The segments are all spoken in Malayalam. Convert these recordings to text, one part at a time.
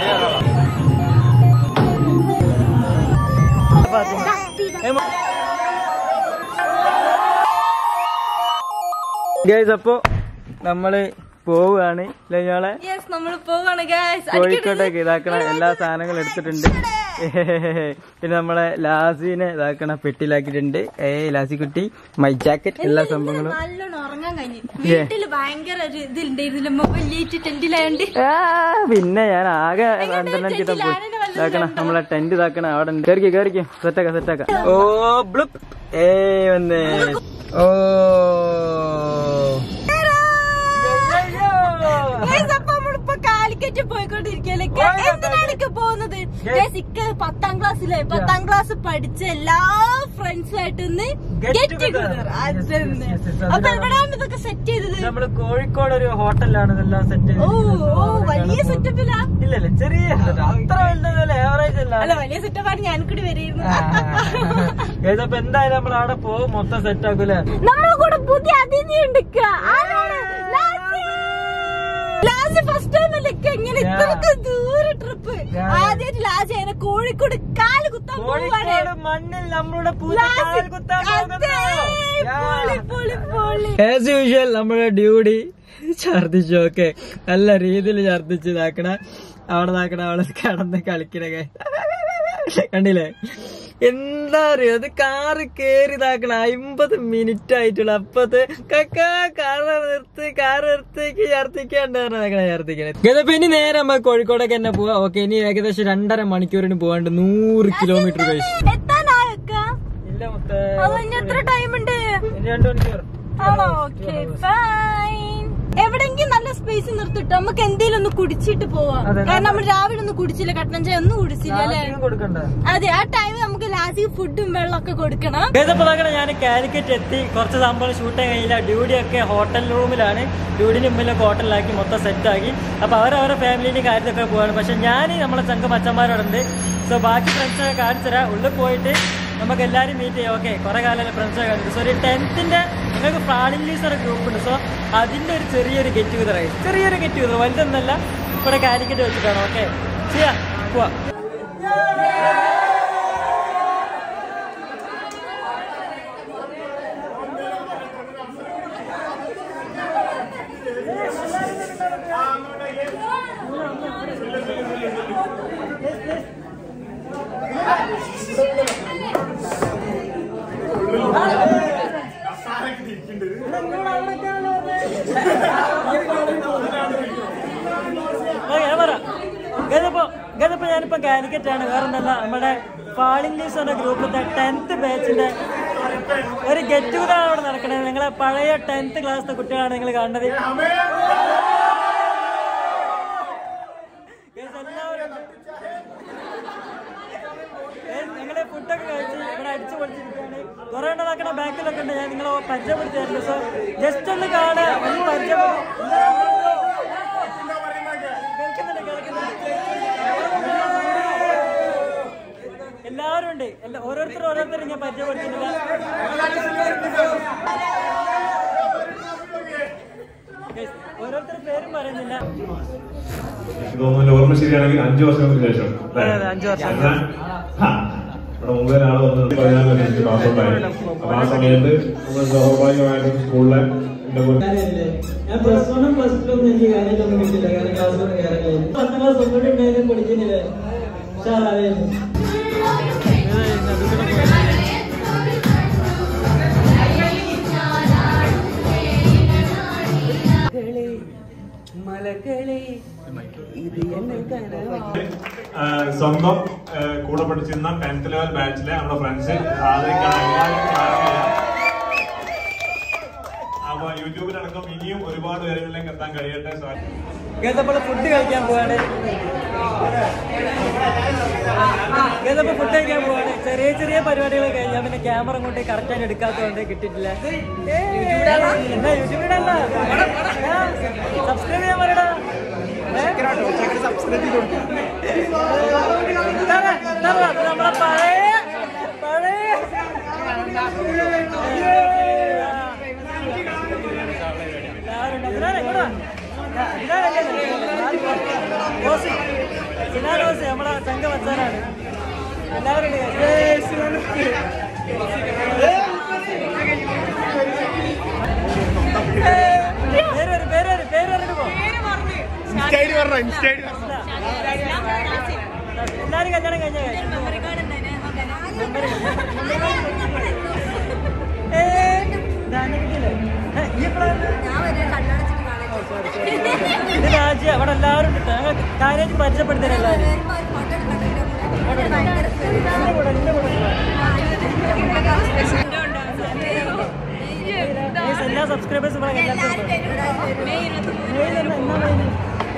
ഗൈസ് അപ്പോ നമ്മള് പോവുകയാണ് ഇല്ലേ ഞങ്ങളെ യെസ് നമ്മൾ പോവാണ് ഗൈസ് കോഴിക്കോട്ടേക്ക് ഇതാക്കണ എല്ലാ സാധനങ്ങളും എടുത്തിട്ടുണ്ട് പിന്നെ നമ്മളെ ലാസിനെ ഇതാക്കണ പെട്ടിലാക്കിയിട്ടുണ്ട് ഏ ലാസി കുട്ടി മൈ ജാക്കറ്റ് എല്ലാ സംഭവങ്ങളും നല്ലോണം ഉറങ്ങാൻ കഴിഞ്ഞു വീട്ടില് ഭയങ്കര ഒരു ഇതിലുണ്ടായിരുന്നില്ല മൊബൈൽ ലേറ്റ് ടെന്റിലായോണ്ട് ആ, പിന്നെ ഞാൻ ആകെ രണ്ടെണ്ണം കിട്ടാൻ പോയി ഇതാക്കണ നമ്മളെ ടെന്റ് ഇതാക്കണ അവിടെ ഉണ്ട് കയറിക്കോ കയറിക്കോ സെറ്റാക്ക സെറ്റാക്ക ഓ ബ്ലുപ്പ് ഏ വന്നേ ഓ Guys, അപ്പൊ നമ്മളിപ്പോ കാലിക്കറ്റ് പോയിക്കൊണ്ടിരിക്കല്ലേ എന്തിനാണ് ഇക്ക പോകുന്നത് Guys, ഇക്ക പത്താം ക്ലാസ്സിലെ പത്താം ക്ലാസ് പഠിച്ച എല്ലാ ഫ്രണ്ട്സുമായിട്ട് ഒന്ന് Get get together. Together Yes, yes, yes, yes. അപ്പൊ എവിടെയാണ് ഇതൊക്കെ സെറ്റ് ചെയ്തത് നമ്മള് കോഴിക്കോട് ഒരു ഹോട്ടലിലാണ് ഇതെല്ലാം സെറ്റ് ഓ ഓ വലിയ സെറ്റപ്പിലാ ഇല്ല ഇല്ല ചെറിയ set. അത്ര വലുതല്ല ആവറേജ് അല്ല അല്ല വലിയ സെറ്റപ്പാണ് ഞാൻ കൂടി വരെയിരുന്നു ഗൈസ്, അപ്പൊ എന്തായാലും നമ്മൾ അവിടെ പോകും മൊത്തം സെറ്റ് ആക്കൂലേ നമ്മളെ കൂടെ പുതിയ അതിഥി ഉണ്ട് ഇക്ക. ആരാണ്? ലാസി. ലാസി ഫസ്റ്റ് ടൈം അല്ലേ ഇക്ക ഇങ്ങനെ ഇത്രക്ക് ദൂരെ ട്രിപ്പ് Yeah. ആദ്യമായിട്ട് ലാസി അതിനെ കോഴിക്കോട് കാല് കുത്താൻ പോവാണ് കോഴിക്കോട് മണ്ണിൽ നമ്മളുടെ പൂച്ച ലാസി. കാൽ കുത്താൻ അതെ. പൊളി, പൊളി, പൊളി. ആസ് യൂഷ്വൽ നമ്മുടെ ഡ്യൂട്ടി ഛർദിച്ചു ഓക്കെ നല്ല രീതിയിൽ ഛർദിച്ച് ഇതാക്കണ അവിടെ ഇതാക്കണ അവിടെ കിടന്ന് കളിക്കണ കണ്ടില്ലേ എന്താ അറിയോ അത് കാറ് കേറി ഇതാക്കണ അമ്പത് മിനിറ്റ് ആയിട്ടുള്ള അപ്പത്ത് കക്കാ കാറ് നിർത്തി കാറ് നിർത്തേക്ക് ഛർദിക്കാണ്ട് ഛർദിക്കണേ ഇതിപ്പോ ഇനി നേരെ നമ്മ കോഴിക്കോടൊക്കെ തന്നെ പോവാ ഓക്കെ ഇനി ഏകദേശം രണ്ടര മണിക്കൂറിന് പോകാണ്ട് നൂറ് കിലോമീറ്റർ കഴിച്ചു എത്താനായോ ഇക്ക? ഇല്ല മൊത്തം അത് ഇനി എത്ര ടൈം ഉണ്ട് ഇനി രണ്ടു മണിക്കൂർ ആണോ ഓക്കെ ഫൈൻ എവിടെങ്കിലും നല്ല സ്പേസ് നിർത്തിട്ടോ നമുക്ക് എന്തേലും ഒന്ന് കുടിച്ചിട്ട് പോവാം അതെ, കാരണം നമ്മൾ രാവിലെ ഒന്നും കുടിച്ചില്ല കട്ടൻ ചായ ഒന്നും കുടിച്ചില്ല അല്ലേ ആർക്കെങ്കിലും കൊടുക്കണ്ടേ അതെ ആ ടൈം നമുക്ക് ലാസ്റ്റ് ഫുഡും വെള്ളമൊക്കെ കൊടുക്കണം ഏതപ്പോഴാണ് ഞാൻ കാലിക്കറ്റ് എത്തി കുറച്ച് സംഭവം ഷൂട്ട് ചെയ്യാൻ കഴിയില്ല ഡ്യൂട്ടി ഒക്കെ ഹോട്ടൽ റൂമിലാണ് ഡ്യൂട്ടിന് മുമ്പിലൊക്കെ ഹോട്ടലിലാക്കി മൊത്തം സെറ്റാക്കി അപ്പൊ അവരവരെ ഫാമിലിന്റെ കാര്യത്തൊക്കെ പോവാണ് പക്ഷെ ഞാൻ നമ്മളെ ചങ്ക മച്ചന്മാരോടുണ്ട് സോ ബാക്കി ഫ്രണ്ട്സൊക്കെ കാണിച്ചു തരാം ഉള്ളിൽ പോയിട്ട് നമുക്ക് എല്ലാവരും മീറ്റ് ചെയ്യാം ഓക്കെ കുറെ കാലം ഫ്രണ്ട്സൊക്കെ കണ്ടിട്ട് സോ ഒരു ടെൻത്തിന്റെ നിങ്ങൾക്ക് പ്രാണിലീസ് ഒരു ഗ്രൂപ്പ് ഉണ്ട് സോ അതിന്റെ ഒരു ചെറിയൊരു ഗെറ്റ് ടുഗദർ ആയി ചെറിയൊരു ഗെറ്റ് ടുഗദർ വലുതൊന്നല്ല ഇവിടെ കാലിക്കറ്റ് വെച്ചിട്ടാണ് ഓക്കെ ചെയ്യാം പോവാ ഓക്കേ, ഞാൻ പറയാം. ഗതപ്പോ ഗതപ്പോ ഞാനിപ്പോ കാലിക്കറ്റ് ആണ് വേറെ ഒന്നല്ല നമ്മുടെ ഫാളിംഗ് ലീവ്സ് എന്ന ഗ്രൂപ്പിലത്തെ ടെൻത്ത് ബാച്ചിന്റെ ഒരു ഗെറ്റ് ടുഗദർ അവിടെ നടക്കണത് നിങ്ങളെ പഴയ ടെൻത്ത് ക്ലാസ്സിലെ കുട്ടികളാണ് നിങ്ങൾ കാണുന്നത് Guys, എല്ലാവരും ഉണ്ട്. Guys, നിങ്ങളെ ഫുഡൊക്കെ കഴിച്ച് ഇവിടെ അടിച്ചു പൊളിച്ചിരിക്കുകയാണ് കുറെ ഉണ്ടാക്കണ ബാക്കിലൊക്കെ ഉണ്ട് ഞാൻ നിങ്ങളെ പരിചയപ്പെടുത്തി തരുന്നു സോ ജസ്റ്റ് ഒന്ന് കാണുക ഒന്ന് പരിചയപ്പെടുത്തി കേൾക്കുന്നുണ്ട് കേൾക്കുന്നുണ്ട് എല്ലാവരും ഉണ്ട് എല്ലാ ഓരോരുത്തർ ഓരോരുത്തർ ഞാൻ പരിചയപ്പെടുത്തുന്നില്ല Guys, ഓരോരുത്തർ പേരും പറയുന്നില്ല എനിക്ക് തോന്നുന്നു ഓർമ്മ ശരിയാണെങ്കിൽ അഞ്ചു വർഷങ്ങൾക്ക് ശേഷം അല്ലേ? അതെ, അതെ, അഞ്ച് വർഷം. എന്നാ, ഹാ, ഇവിടെ മുമ്പേ ഒരാൾ വന്നത് പറയാൻ വേണ്ടി എനിക്ക് പാസ്പോർട്ട് ആയി അപ്പൊ ആ സമയത്ത് നമ്മൾ സ്വാഭാവികമായിട്ടും സ്കൂളിലെ എന്റെ കൂടെ ഞാൻ പ്ലസ് വണ്ണും പ്ലസ് ടു ഒന്നും എനിക്ക് കാര്യമായിട്ടൊന്നും കിട്ടില്ല കാരണം ക്ലാസ്സിലൊന്നും കയറില്ല പത്താം ക്ലാസ് ഒന്നുകൂടി ഉണ്ടായിരുന്നു പഠിക്കുന്നില്ലേ ഉഷാറായിരുന്നു ആ, സ്വന്തം ആ, കൂടെ പഠിച്ചിരുന്ന ടെൻത്ത് ലെവൽ ബാച്ചിലെ നമ്മുടെ ഫ്രണ്ട്സ് ആദരിക്കാണ് എല്ലാവരും clap ചെയ്യാം. അപ്പൊ യൂട്യൂബിലടക്കം ഇനിയും ഒരുപാട് പേരുകളിലേക്ക് എത്താൻ കഴിയട്ടെ സാർ ഗതപ്പോൾ ഫുഡ് കഴിക്കാൻ പോവാണ് ഗതപ്പോൾ ഫുഡ് കഴിക്കാൻ പോവാണ് ചെറിയ ചെറിയ പരിപാടികൾ കഴിഞ്ഞാൽ പിന്നെ ക്യാമറ കൊണ്ട് കറക്റ്റായിട്ട് എടുക്കാത്തതുകൊണ്ട് കിട്ടിയിട്ടില്ല എന്താ യൂട്യൂബിലല്ല സബ്സ്ക്രൈബ് ചെയ്യാൻ പറയടാ ഇതാണ്, ഇതാണ് നമ്മളെ പഴയ പഴയ എല്ലാവരും ഉണ്ട്. ഇതിനാണ്, ഇങ്ങോട്ട് വാ. ഇതിനാണ് എന്റെ ബോസ്. ചില എല്ലാവരും ഉണ്ട് പേര് വരും പേര് വരും പേര് പറഞ്ഞിട്ട് പോ ഇൻസ്റ്റൈഡി പറഞ്ഞോ ഇൻസ്റ്റൈഡി എല്ലാരും കല്യാണം കഴിഞ്ഞ ഇത് രാജ്യ അവിടെ എല്ലാവരും ഉണ്ട് ഞങ്ങൾ കാര്യമായിട്ട് പരിചയപ്പെടുത്തരാം എല്ലാവരും എന്റെ കൂടെ എന്റെ കൂടെ Guys, എല്ലാ സബ്സ്ക്രൈബേഴ്സും ഇവിടെ കല്യാണത്തിന് മെയ് എന്നാ എന്നാ മെയ്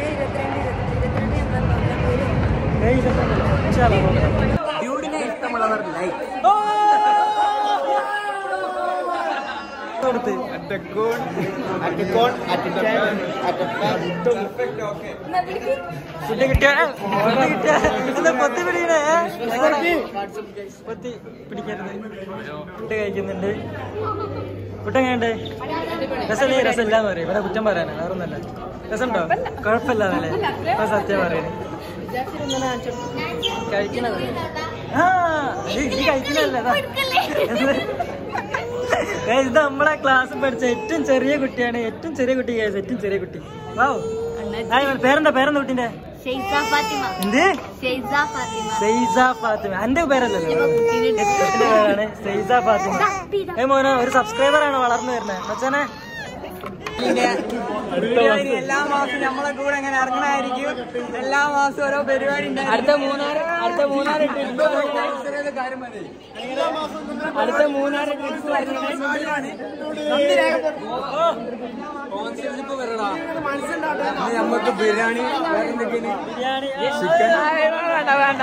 മെയ് ഇരുപത്തിരണ്ട് ഇൻഷാ അല്ലാ, നോക്കാം. ഡ്യൂഡിനെ ഇഷ്ടമുള്ളവർ ലൈക്ക് ഓ! കൊടുത്ത് അറ്റക്കോൺ അറ്റക്കോൺ അറ്റക്കോൺ ഫുഡ് കിട്ടിയ ഫുഡ് കിട്ടിയ എന്താ പൊത്തി പിടിക്കണേ പൊത്തി പിടിക്കരുത് ഫുഡ് കഴിക്കുന്നുണ്ട് ഫുഡ് എങ്ങനെയുണ്ട് രസമല്ലേ രസമില്ല എന്ന് പറയും ഇവിടെ കുറ്റം പറയാനാ വേറെ ഒന്നല്ല രസമുണ്ടോ കുഴപ്പമില്ല എന്നല്ലേ ഇപ്പൊ സത്യം പറയണേ കഴിക്കണത് ആ ഇത് ഈ കഴിക്കണല്ലേ ഇത് നമ്മളെ ക്ലാസ് പഠിച്ച ഏറ്റവും ചെറിയ കുട്ടിയാണ് ഏറ്റവും ചെറിയ കുട്ടി guys, ഏറ്റവും ചെറിയ കുട്ടി വാവ് ഹായ്, മോനെ, പേരെന്താ പേരെന്താ കുട്ടിന്റെ ഷെയ്സ ഫാത്തിമ എന്ത് ഷെയ്സ ഫാത്തിമ സെയ്സ ഫാത്തിമ എന്റെ പേരല്ലല്ലോ എന്റെ പേരാണ് സെയ്സ ഫാത്തിമ ഏ മോനെ ഒരു സബ്സ്ക്രൈബർ ആണ് വളർന്നു വരുന്നത് മച്ചാനെ പരിപാടി എല്ലാ മാസവും നമ്മളെ കൂടെ അങ്ങനെ ഇറങ്ങണായിരിക്കും എല്ലാ മാസവും ഓരോ പരിപാടി അടുത്ത മൂന്നാർ അടുത്ത മൂന്നാർ ട്രിപ്പ് കാര്യം മതി അടുത്ത മൂന്നാർ ട്രിപ്പ് നമുക്ക് ബിരിയാണി വേറെ എന്തൊക്കെയാണ് ബിരിയാണി ചിക്കൻ വേണ്ട വേണ്ട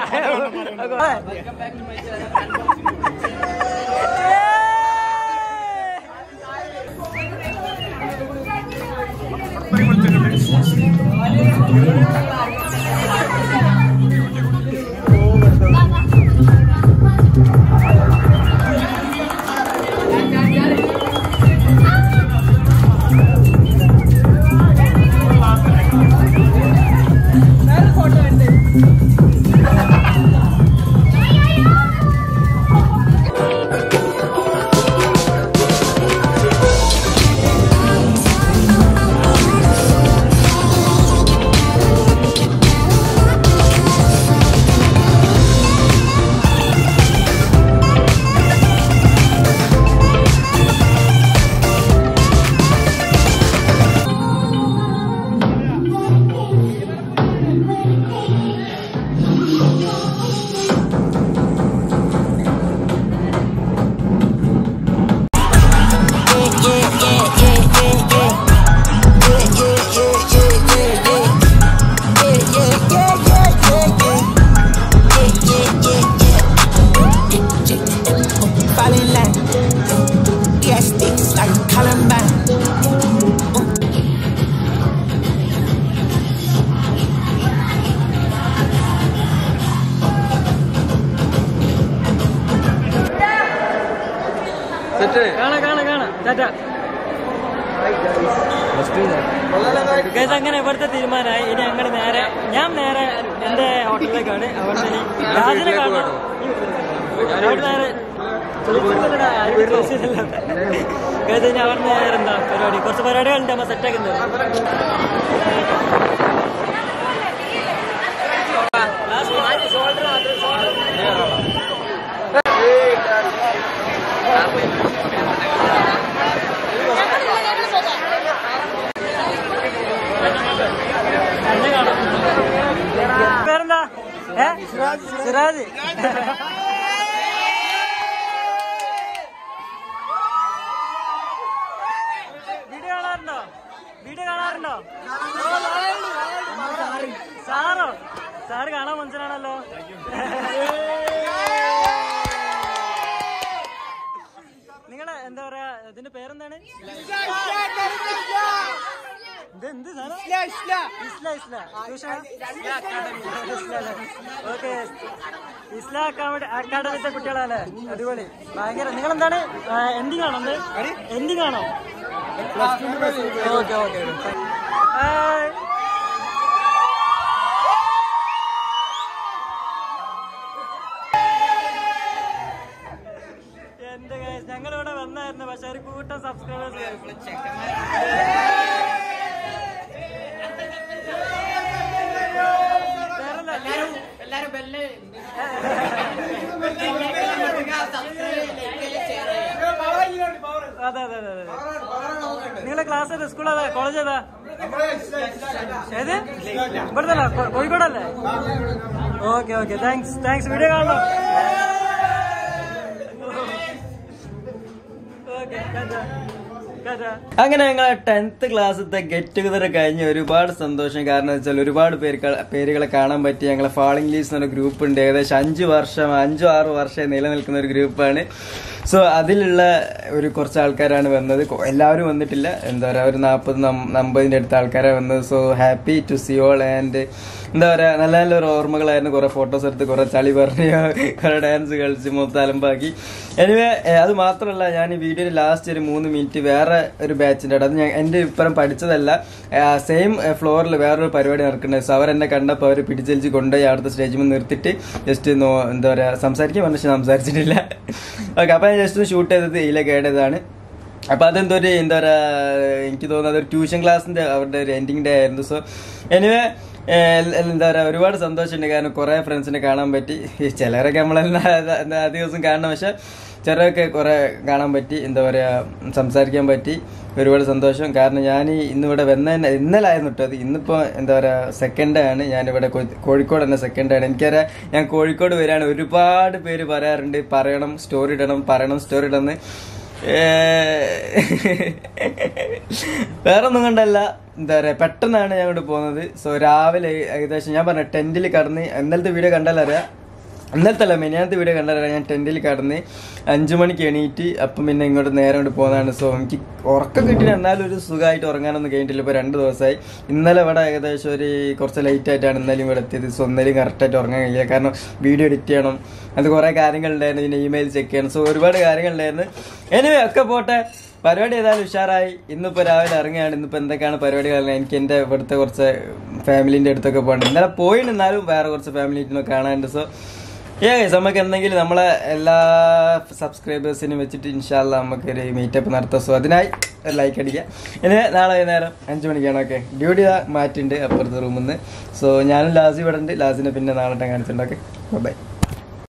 Falling line. Yeah, sticks like Columbine. കാണാം കാണാം കാണാം ടാറ്റ ഗൈസ് അങ്ങനെ ഇവിടുത്തെ തീരുമാനമായി ഇനി അങ്ങനെ നേരെ ഞാൻ നേരെ എന്റെ ഹോട്ടലിലേക്കാണ് അവിടെ ഇനി രാജിനെ കാണാം അവിടെ നേരെ ഗൈസ് ഇനി അവിടെ നേരെ എന്താ പരിപാടി കുറച്ച് പരിപാടികളുണ്ട് നമ്മൾ സെറ്റാക്കുന്നത് പേരെന്താ ഏ സിറാജ് വീഡിയോ കാണാറുണ്ടോ വീഡിയോ കാണാറുണ്ടോ സാറോ സാറ് കാണാൻ മനസ്സിലാണല്ലോ നിങ്ങളെ എന്താ പറയാ ഇതിന്റെ പേരെന്താണ് ഇത് എന്ത് സാധനം ഇസ്ല ഇസ്ല ഓക്കെ ഇസ്ല അക്കാഡമി അക്കാഡമിത്തെ കുട്ടികളല്ലേ അടിപൊളി ഭയങ്കര നിങ്ങൾ എന്താണ് എൻഡിങ് ആണോ എന്ത് എൻഡിങ് ആണോ ഓക്കെ ഓക്കെ അതെ അതെ അതെ അതെ നിങ്ങളെ ക്ലാസ് ഏതാ സ്കൂൾ ഏതാ കോളേജ് ഏതാ ഏത് ഇവിടെ തന്നെ കോ- കോഴിക്കോടല്ലേ okay okay thanks thanks video കാണണം ഓക്കെ അങ്ങനെ ഞങ്ങൾ ടെൻത്ത് ക്ലാസ്സിലത്തെ ഗെറ്റ് ടുഗദർ കഴിഞ്ഞ് ഒരുപാട് സന്തോഷം കാരണം വെച്ചാൽ ഒരുപാട് പേര് പേരുകളെ കാണാൻ പറ്റി ഞങ്ങളെ ഫാളിംഗ് ലീസ് എന്നൊരു ഗ്രൂപ്പ് ഉണ്ട് ഏകദേശം അഞ്ച് വർഷം അഞ്ചോ ആറോ വർഷം നിലനിൽക്കുന്ന ഒരു ഗ്രൂപ്പാണ് സോ അതിലുള്ള ഒരു കുറച്ച് ആൾക്കാരാണ് വന്നത് കൊ- എല്ലാവരും വന്നിട്ടില്ല എന്താ പറയുക ഒരു നാൽപ്പത് അമ്പതിൻ്റെ അടുത്ത ആൾക്കാരാണ് വന്നത് so happy to see all and എന്താ പറയുക നല്ല നല്ല ഒരു ഓർമ്മകളായിരുന്നു കുറേ ഫോട്ടോസ് എടുത്ത് കുറേ ചളി പറഞ്ഞ് കുറേ ഡാൻസ് കളിച്ച് മൊത്തം അലമ്പാക്കി എനിവേ അത് മാത്രമല്ല ഞാൻ ഈ വീഡിയോയിൽ ലാസ്റ്റ് ഒരു മൂന്ന് മിനിറ്റ് വേറെ ഒരു ബാച്ചിൻ്റെ അത് ഞാൻ എൻ്റെ ഇപ്പുറം പഠിച്ചതല്ല സെയിം ഫ്ലോറിൽ വേറൊരു പരിപാടി നടക്കുന്നത് സോ അവരെന്നെ കണ്ടപ്പോൾ അവർ പിടിച്ചലിച്ച് കൊണ്ടുപോയി അവിടുത്തെ സ്റ്റേജിൽ നിർത്തിയിട്ട് ജസ്റ്റ് എന്താ പറയുക സംസാരിക്കാൻ പറഞ്ഞ പക്ഷെ സംസാരിച്ചിട്ടില്ല ഓക്കെ അപ്പോൾ ഞാൻ ജസ്റ്റ് ഷൂട്ട് ചെയ്തത് ഇതിലേക്ക് ഏടേതാണ് അപ്പൊ അതെന്തോ ഒരു എന്താ പറയാ എനിക്ക് തോന്നുന്നത് അതൊരു ട്യൂഷൻ ക്ലാസ്സിന്റെ അവരുടെ ഒരു എൻഡിങ് ഡേ ആയിരുന്നു സോ എനിവേ എന്താ പറയാ ഒരുപാട് സന്തോഷമുണ്ട് കാരണം കുറെ ഫ്രണ്ട്സിനെ കാണാൻ പറ്റി ഈ ചിലരൊക്കെ നമ്മളെല്ലാം എന്താ അധിക ദിവസം കാണണം പക്ഷെ ചിലരൊക്കെ കുറെ കാണാൻ പറ്റി എന്താ പറയാ സംസാരിക്കാൻ പറ്റി ഒരുപാട് സന്തോഷം കാരണം ഞാൻ ഇന്നിവിടെ വന്ന ഇന്നലെ ആയിരുന്നു കേട്ടോ അത് ഇന്നിപ്പോൾ എന്താ പറയാ സെക്കൻഡ് ആണ് ഞാനിവിടെ കോ- കോഴിക്കോട് തന്നെ സെക്കൻഡ് ആണ് എനിക്കറിയാം ഞാൻ കോഴിക്കോട് വരികയാണ് ഒരുപാട് പേര് പറയാറുണ്ട് പറയണം സ്റ്റോറി ഇടണം പറയണം സ്റ്റോറി ഇടണം എന്ന് വേറെ ഒന്നും കൊണ്ടല്ല എന്താ പറയാ പെട്ടെന്നാണ് ഞാൻ ഇവിടെ പോകുന്നത് സോ രാവിലെ ഏകദേശം ഞാൻ പറഞ്ഞ ടെന്റിൽ കടന്ന് ഇന്നലത്തെ വീഡിയോ കണ്ടാലറിയാം ഇന്നലത്തെ അല്ല മെനിയാനത്തെ വീഡിയോ കണ്ടാലറിയാം ഞാൻ ടെന്റിൽ കടന്ന് അഞ്ചു മണിക്ക് എണീറ്റ് അപ്പം പിന്നെ ഇങ്ങോട്ട് നേരെ കൊണ്ട് പോകുന്നതാണ് സോ എനിക്ക് ഉറക്കം കിട്ടിയ എന്നാലും ഒരു സുഖമായിട്ട് ഉറങ്ങാനൊന്നും കഴിഞ്ഞിട്ടില്ല ഇപ്പോൾ രണ്ട് ദിവസമായി ഇന്നലെ ഇവിടെ ഏകദേശം ഒരു കുറച്ച് ലേറ്റ് ആയിട്ടാണ് ഇന്നലെയും ഇവിടെ എത്തിയത് സോ ഇന്നലെയും കറക്റ്റായിട്ട് ഉറങ്ങാൻ കഴിയില്ല കാരണം വീഡിയോ എഡിറ്റ് ചെയ്യണം അത് കുറേ കാര്യങ്ങളുണ്ടായിരുന്നു പിന്നെ ഇമെയിൽ ചെക്ക് ചെയ്യണം സോ ഒരുപാട് കാര്യങ്ങളുണ്ടായിരുന്നു എനിവേ ഒക്കെ പോട്ടെ പരിപാടി ഏതായാലും ഉഷാറായി ഇന്നിപ്പോൾ രാവിലെ ഇറങ്ങുകയാണ് ഇന്നിപ്പോൾ എന്തൊക്കെയാണ് പരിപാടികൾ എനിക്ക് എൻ്റെ ഇവിടുത്തെ കുറച്ച് ഫാമിലിൻ്റെ അടുത്തൊക്കെ പോകണം ഇന്നലെ പോയിട്ടാലും വേറെ കുറച്ച് ഫാമിലിനെ കാണാനുണ്ട് സോ ഏ നമുക്ക് എന്തെങ്കിലും നമ്മളെ എല്ലാ സബ്സ്ക്രൈബേഴ്സിനും വെച്ചിട്ട് ഇൻഷാല്ല നമുക്കൊരു മീറ്റപ്പ് നടത്താം സോ അതിനായി ഒരു ലൈക്ക് അടിക്കുക ഇനി നാളെ വൈകുന്നേരം അഞ്ച് മണിക്കാണ് ഓക്കെ ഡ്യൂട്ടി മാറ്റുണ്ട് അപ്പുറത്തെ റൂമിൽ നിന്ന് സോ ഞാനും ലാസി ഇവിടെ ഉണ്ട് ലാസിനെ പിന്നെ നാളെ കാണിച്ചിട്ടുണ്ട് ഓക്കെ ബൈ